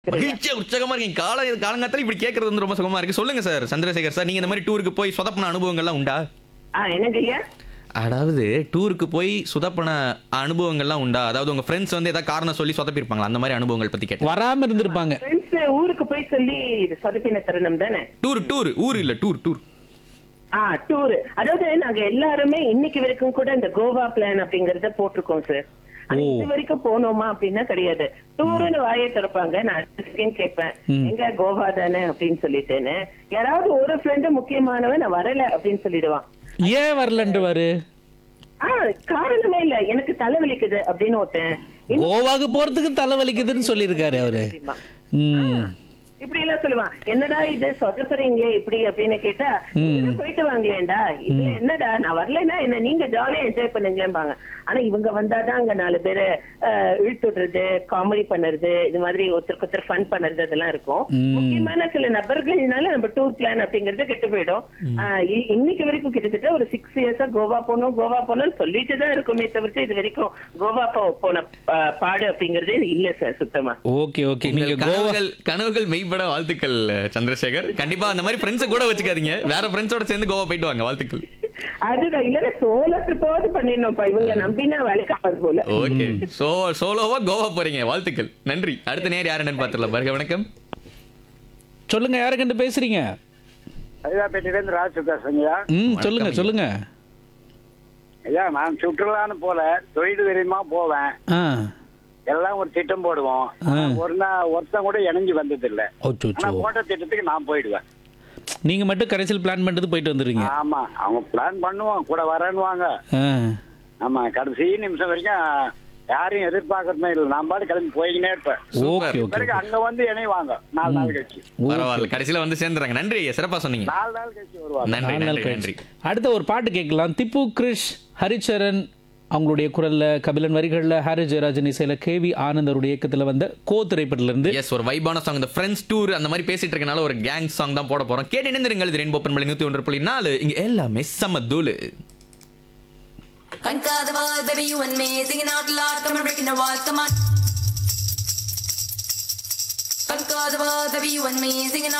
மகிழ்ச்சியா உற்சாகமா இருக்கீங்க கால காலங்காத்தால இப்படி கேட்கறது வந்து ரொம்ப சுகமா இருக்கு சொல்லுங்க சார் சந்திரசேகர் சார் நீங்க இந்த மாதிரி டூருக்கு போய் சொதப்பின அனுபவங்கள்லாம் உண்டா ஆ என்னங்க ஐயா அதாவது டூருக்கு போய் சொதப்பின அனுபவங்கள்லாம் உண்டா அதாவது உங்க ஃப்ரெண்ட்ஸ் வந்து ஏதாவது காரணம் சொல்லி சொதப்பிருப்பாங்களா அந்த மாதிரி அனுபவங்கள் பத்தி கேட்டேன் வராம இருந்திருப்பாங்க ஃப்ரெண்ட்ஸ் ஊருக்கு போய் சொல்லி சொதப்பின தருணம் தானே டூர் டூர் ஊர் இல்ல டூர் டூர் ஆ டூர் அதாவது நாங்க எல்லாருமே இன்னைக்கு வரைக்கும் கூட இந்த கோவா பிளான் அப்படிங்கறத போட்டிருக்கோம் சார் ஆனா ஓ. இது வரைக்கும் போனோமா அப்படின்னா கிடையாது டூர்னு வாயை திறப்பாங்க நான் அடுத்த second கேட்பேன் எங்க கோவா தானே அப்படின்னு சொல்லிட்டேன்னு யாராவது ஒரு ஃப்ரெண்டு முக்கியமானவன் நான் வரல அப்படின்னு சொல்லிடுவான் ஏன் வரலன்றவாரு ஆ காரணமே இல்ல எனக்கு தலைவலிக்குது அப்படின்னு ஒருத்தன் இன்னும் கோவாக்கு போறதுக்கு தலைவலிக்குதுன்னு சொல்லியிருக்காரு அவரு தெரியுமா? ம் இப்படி எல்லாம் சொல்லுவான் என்னடா இது சொதப்புறீங்களே இப்படி அப்படின்னு கேட்டா "இதுல போயிட்டு வாங்களேன்டா இது என்னடா நான் வரலைன்னா என்ன நீங்க ஜாலியா என்ஜாய் பண்ணுங்களேம்பாங்க ஆனா இவங்க வந்தாதான் அங்க நாலு பேரு அஹ், இழுத்து விடுறது காமெடி பண்ணுறது இது மாதிரி ஒருத்தருக்கு ஒருத்தர் ஃபன் பண்ணுறது அதெல்லாம் இருக்கும் முக்கியமான சில நபர்கள்னால நம்ம டூர் பிளான் அப்படிங்கறது கெட்டு போயிடும் அஹ், இ- இன்னைக்கு வரைக்கும் கிட்டத்தட்ட ஒரு சிக்ஸ் இயர்ஸா கோவா போனோம் கோவா போனோம்னு சொல்லிட்டு தான் இருக்குமே தவிர்த்து இது வரைக்கும் கோவா போ- போன அஹ், பாடு அப்படிங்கறதே இல்ல சார் சுத்தமா ஓகே ஓகே நீங்க உங்கள் கோவா கனவுகள் கனவுகள் மெய்ப்பட வாழ்த்துக்கள் சந்திரசேகர் கண்டிப்பா அந்த மாதிரி ஃப்ரெண்ட்ஸை கூட வச்சுக்காதீங்க வேற ஃப்ரெண்ட்ஸோட சேர்ந்து கோவா போயிட்டு வாங்க வாழ்த்துக்கள் அதுதான் இல்ல சோலோ ட்ரிப்பாவது பண்ணிடணும்ப்பா இவங்க நம்பினா வேலைக்கு ஆகாது போல ஓகே சோ சோலோவா கோவா போறீங்க வாழ்த்துக்கள் நன்றி அடுத்த நேர் யார் என்னன்னு பாத்துடலாம் பாருங்க வணக்கம் சொல்லுங்க யாருக்கிட்ட பேசுறீங்க ஐயாப்பேட்டையிலேருந்து ராஜு பேசுறேங்கய்யா ம் சொல்லுங்க சொல்லுங்க ஐயா நான் சுற்றுலான்னு போல தொழில் விரைமா போவேன் ஆ எல்லாம் ஒரு திட்டம் போடுவோம் ஆ. ஒரு நாள் ஒருத்தன் கூட இணைஞ்சு வந்தது இல்ல அச்சோ ஆனா போட்ட திட்டத்துக்கு நான் போயிடுவேன் நீங்க மட்டும் கடைசியில் பிளான் பண்ணிட்டு போயிட்டு வந்துடுறீங்க ஆமா அவங்க பிளான் பண்ணுவோம் கூட வரேன்னுவாங்க ஆ ஆமா கடைசி நிமிஷம் வரைக்கும் யாரையும் எதிர்பார்க்கறதுமே இல்லை நான் பாட்டு கிளம்பி போய்கினே இருப்பேன் ஓகே ஓகே பிறகு அங்க வந்து இணைவாங்க நாலு நாள் கழிச்சு பரவாயில்ல கடைசியில வந்து சேர்ந்துறாங்க நன்றி ஐயா சிறப்பா சொன்னீங்க நாலு நாள் கழிச்சு வருவாங்க நன்றி நாலு நாள் நன்றி நன்றி கழிச்சு அடுத்த ஒரு பாட்டு கேட்கலாம் திப்பு கிரிஷ் ஹரிச்சரன் அவங்களுடைய குரல்ல கபிலன் வரிகள்ல ஹாரி ஜெயராஜன் இசையில கேவி ஆனந்தருடைய இயக்கத்துல வந்த கோ திரைப்படத்துல இருந்து எஸ் ஒரு வைபான சாங் இந்த ஃப்ரெண்ட்ஸ் டூர் அந்த மாதிரி பேசிட்டு இருக்கனால ஒரு கேங் சாங் தான் போட போறோம் கேட்டு இணைந்திருங்கள் இது ரெயின்போ பண்பலை நூத்தி ஒன்று புள்ளி நாலு இங்க எல்லாமே செம்ம தூளு Conquer the world, baby, you and me. Singing out loud, come on, breaking the walls, come on. Conquer the world, baby, you and me. Singing out